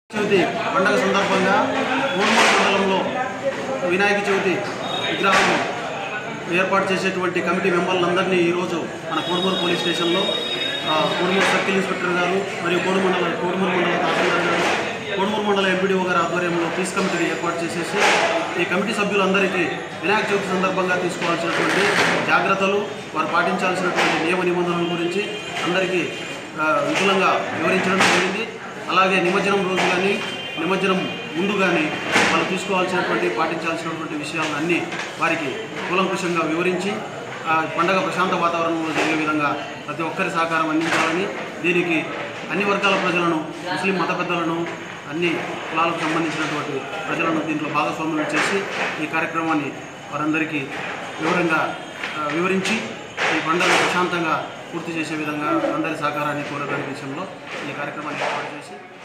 చవితి పండగ సందర్భంగా మూడుమూడు మండలంలో వినాయక చవితి విగ్రహం ఏర్పాటు చేసేటువంటి కమిటీ మెంబర్లందరినీ ఈరోజు మన కోడుమూరు పోలీస్ స్టేషన్లో ఆ, కోడుమూరు సర్కిల్ ఇన్స్పెక్టర్ గారు మరియు కోడు మండల కోడుమూరు మండల తహసీల్దార్ గారు కోడుమూరు మండల ఎంపీడీఓ గారి ఆధ్వర్యంలో పీస్ కమిటీని ఏర్పాటు చేసేసి ఈ కమిటీ సభ్యులందరికీ వినాయక చవితి సందర్భంగా తీసుకోవాల్సినటువంటి జాగ్రత్తలు వారు పాటించాల్సినటువంటి నియమ నిబంధనల గురించి అందరికీ ఆ, విపులంగా వివరించడం జరిగింది అలాగే నిమజ్జనం రోజు కానీ నిమజ్జనం ముందు కానీ వాళ్ళు తీసుకోవాల్సినటువంటి పాటించాల్సినటువంటి విషయాలను అన్నీ వారికి కూలంకుషంగా వివరించి ఆ పండగ ప్రశాంత వాతావరణంలో జరిగే విధంగా ప్రతి ఒక్కరి సహకారం అందించాలని దీనికి అన్ని వర్గాల ప్రజలను ముస్లిం మత పెద్దలను అన్ని కులాలకు సంబంధించినటువంటి ప్రజలను దీంట్లో భాగస్వాములు చేసి ఈ కార్యక్రమాన్ని వారందరికీ వివరంగా ఆ, వివరించి ఈ పండుగ ప్రశాంతంగా పూర్తి చేసే విధంగా అందరి సహకారాన్ని కోరడానికి విషయంలో ఈ కార్యక్రమాన్ని ఏర్పాటు చేసి